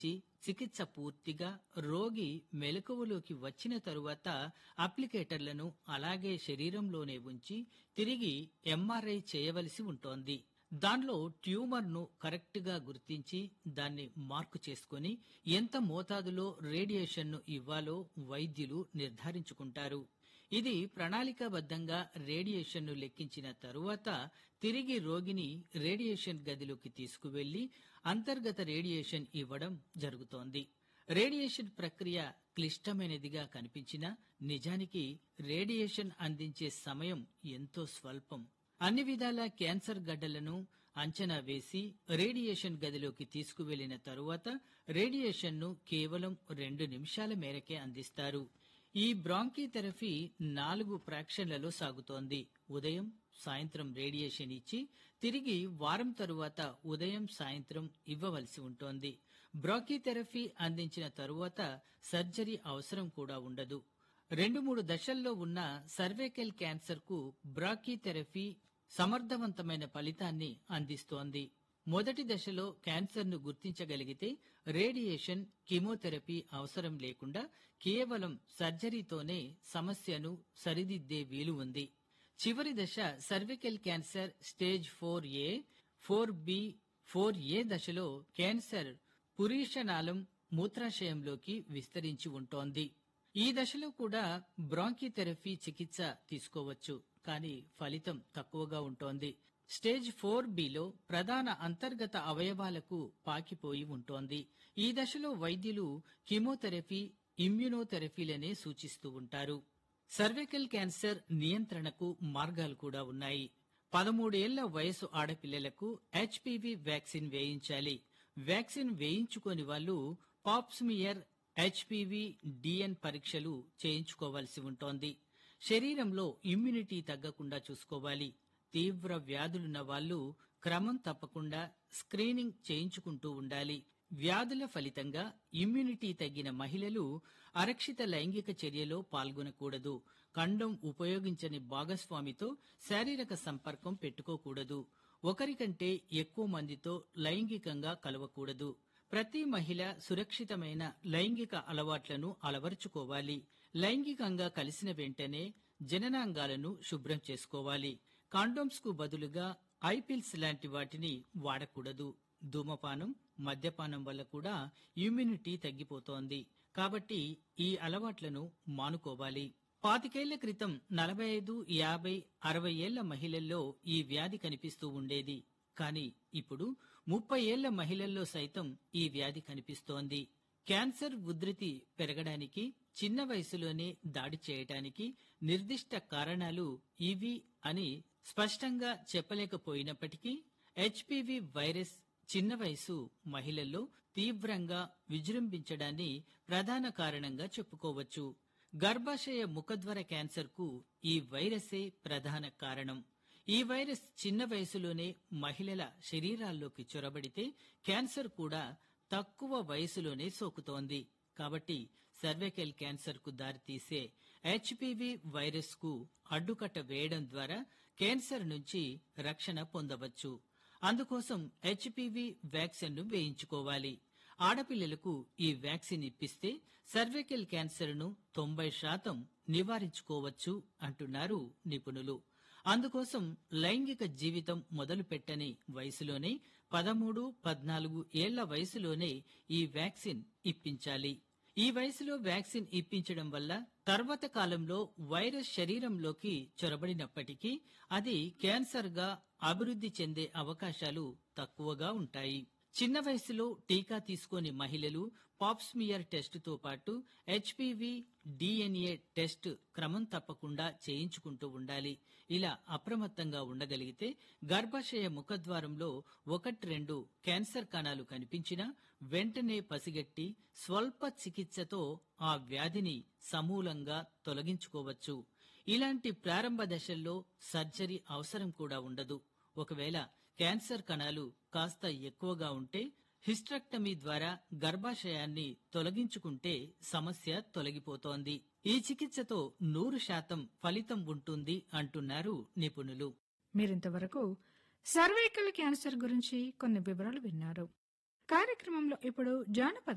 చి- చికిత్స పూర్తిగా రోగి మెలకువలోకి వచ్చిన తరువాత అప్లికేటర్లను అలాగే శరీరంలోనే ఉంచి తిరిగి ఎంఆర్ఐ చేయవలసి ఉంటోంది దానిలో ట్యూమర్ను కరెక్ట్గా గుర్తించి దాన్ని మార్కు చేసుకొని ఎంత మోతాదులో రేడియేషన్ను ఇవ్వాలో వైద్యులు నిర్ధారించుకుంటారు ఇది ప్రణాళికాబద్ధంగా రేడియేషన్ను లెక్కించిన తరువాత తిరిగి రోగిని రేడియేషన్ గదిలోకి తీసుకువెళ్లి అంతర్గత రేడియేషన్ ఇవ్వడం జరుగుతోంది రేడియేషన్ ప్రక్రియ క్లిష్టమైనదిగా కనిపించినా నిజానికి రేడియేషన్ అందించే సమయం ఎంతో స్వల్పం అన్ని విధాల క్యాన్సర్ గడ్డలను అంచనా వేసి రేడియేషన్ గదిలోకి తీసుకువెళ్లిన తరువాత రేడియేషన్ను కేవలం రెండు నిమిషాల మేరకే అందిస్తారు ఈ బ్రాంకీథెరపీ నాలుగు ఫ్రాక్షన్లలో సాగుతోంది ఉదయం సాయంత్రం రేడియేషన్ ఇచ్చి తిరిగి వారం తరువాత ఉదయం సాయంత్రం ఇవ్వవలసి ఉంటోంది బ్రాకీథెరపీ అందించిన తరువాత సర్జరీ అవసరం కూడా ఉండదు రెండు మూడు దశల్లో ఉన్న సర్వైకల్ క్యాన్సర్ కు బ్రాకీథెరపీ సమర్థవంతమైన ఫలితాన్ని అందిస్తోంది మొదటి దశలో క్యాన్సర్ ను గుర్తించగలిగితే రేడియేషన్ కీమోథెరపీ అవసరం లేకుండా కేవలం సర్జరీతోనే సమస్యను సరిదిద్దే వీలు ఉంది చివరి దశ cervical cancer stage four A four B four A దశలో క్యాన్సర్ పురీషనాళం మూత్రాశయంలోకి విస్తరించి ఉంటోంది ఈ దశలో కూడా బ్రాంకీథెరపీ చికిత్స తీసుకోవచ్చు కానీ ఫలితం తక్కువగా ఉంటోంది స్టేజ్ ఫోర్ బిలో ప్రధాన అంతర్గత అవయవాలకు పాకిపోయి ఉంటోంది ఈ దశలో వైద్యులు కీమోథెరపీ ఇమ్యునోథెరపీలనే సూచిస్తూ ఉంటారు సర్వికల్ క్యాన్సర్ నియంత్రణకు మార్గాలు కూడా ఉన్నాయి పదమూడేళ్ల వయసు ఆడపిల్లలకు హెచ్పివి వ్యాక్సిన్ వేయించాలి వ్యాక్సిన్ వేయించుకోని వాళ్ళు పాప్స్మియర్ హెచ్పివి డిఎన్ పరీక్షలు చేయించుకోవాల్సి ఉంటోంది శరీరంలో ఇమ్యూనిటీ తగ్గకుండా చూసుకోవాలి తీవ్ర వ్యాధులున్న వాళ్ళు క్రమం తప్పకుండా స్క్రీనింగ్ చేయించుకుంటూ ఉండాలి వ్యాధుల ఫలితంగా ఇమ్యూనిటీ తగ్గిన మహిళలు అరక్షిత లైంగిక చర్యలో పాల్గొనకూడదు కండం ఉపయోగించని భాగస్వామితో శారీరక సంపర్కం పెట్టుకోకూడదు ఒకరికంటే ఎక్కువ మందితో లైంగికంగా కలవకూడదు ప్రతి మహిళ సురక్షితమైన లైంగిక అలవాట్లను అలవరుచుకోవాలి లైంగికంగా కలిసిన వెంటనే జననాంగాలను శుభ్రం చేసుకోవాలి కాండోమ్స్ కు బదులుగా ఐపిల్స్ లాంటి వాటిని వాడకూడదు ధూమపానం మద్యపానం వల్ల కూడా ఇమ్యూనిటీ తగ్గిపోతోంది కాబట్టి ఈ అలవాట్లను మానుకోవాలి పాతికేళ్ల క్రితం నలభై ఐదు యాభై అరవై ఏళ్ల మహిళల్లో ఈ వ్యాధి కనిపిస్తూ ఉండేది కానీ ఇప్పుడు ముప్పై ఏళ్ల మహిళల్లో సైతం ఈ వ్యాధి కనిపిస్తోంది క్యాన్సర్ ఉధృతి పెరగడానికి చిన్న వయసులోనే దాడి చేయటానికి నిర్దిష్ట కారణాలు ఇవి అని స్పష్టంగా చెప్పలేకపోయినప్పటికీ హెచ్పివి వైరస్ చిన్న వయసు మహిళల్లో తీవ్రంగా విజృంభించడాన్ని ప్రధాన కారణంగా చెప్పుకోవచ్చు గర్భాశయ ముఖద్వార క్యాన్సర్ కు ఈ వైరసే ప్రధాన కారణం ఈ వైరస్ చిన్న వయసులోనే మహిళల శరీరాల్లోకి చొరబడితే క్యాన్సర్ కూడా తక్కువ వయసులోనే సోకుతోంది కాబట్టి సర్వైకల్ క్యాన్సర్ కు దారితీసే హెచ్పివి వైరస్ కు అడ్డుకట్ట వేయడం ద్వారా క్యాన్సర్ నుంచి రక్షణ పొందవచ్చు అందుకోసం హెచ్పివి వ్యాక్సిన్ ను వేయించుకోవాలి ఆడపిల్లలకు ఈ వ్యాక్సిన్ ఇప్పిస్తే సర్వైకల్ క్యాన్సర్ ను తొంభై శాతం నివారించుకోవచ్చు అంటున్నారు నిపుణులు అందుకోసం లైంగిక జీవితం మొదలు పెట్టని వయసులోనే పదమూడు పద్నాలుగు ఏళ్ల వయసులోనే ఈ వ్యాక్సిన్ ఇప్పించాలి ఈ వయసులో వ్యాక్సిన్ ఇప్పించడం వల్ల తర్వాత కాలంలో వైరస్ శరీరంలోకి చొరబడినప్పటికీ అది క్యాన్సర్ గా అభివృద్ధి చెందే అవకాశాలు తక్కువగా ఉంటాయి చిన్న వయసులో టీకా తీసుకోని మహిళలు పాప్స్మియర్ టెస్టుతో పాటు హెచ్పివి డిఎన్ఏ టెస్ట్ క్రమం తప్పకుండా చేయించుకుంటూ ఉండాలి ఇలా అప్రమత్తంగా ఉండగలిగితే గర్భాశయ ముఖద్వారంలో ఒకటి రెండు క్యాన్సర్ కణాలు కనిపించినా వెంటనే పసిగట్టి స్వల్ప చికిత్సతో ఆ వ్యాధిని సమూలంగా తొలగించుకోవచ్చు ఇలాంటి ప్రారంభ దశల్లో సర్జరీ అవసరం కూడా ఉండదు ఒకవేళ క్యాన్సర్ కణాలు కాస్త ఎక్కువగా ఉంటే హిస్ట్రక్టమీ ద్వారా గర్భాశయాన్ని తొలగించుకుంటే సమస్య తొలగిపోతోంది ఈ చికిత్సతో నూరు శాతం ఫలితం ఉంటుంది అంటున్నారు నిపుణులు మీరింతవరకు సర్వైకల్ క్యాన్సర్ గురించి కొన్ని వివరాలు విన్నారు కార్యక్రమంలో ఇప్పుడు జానపద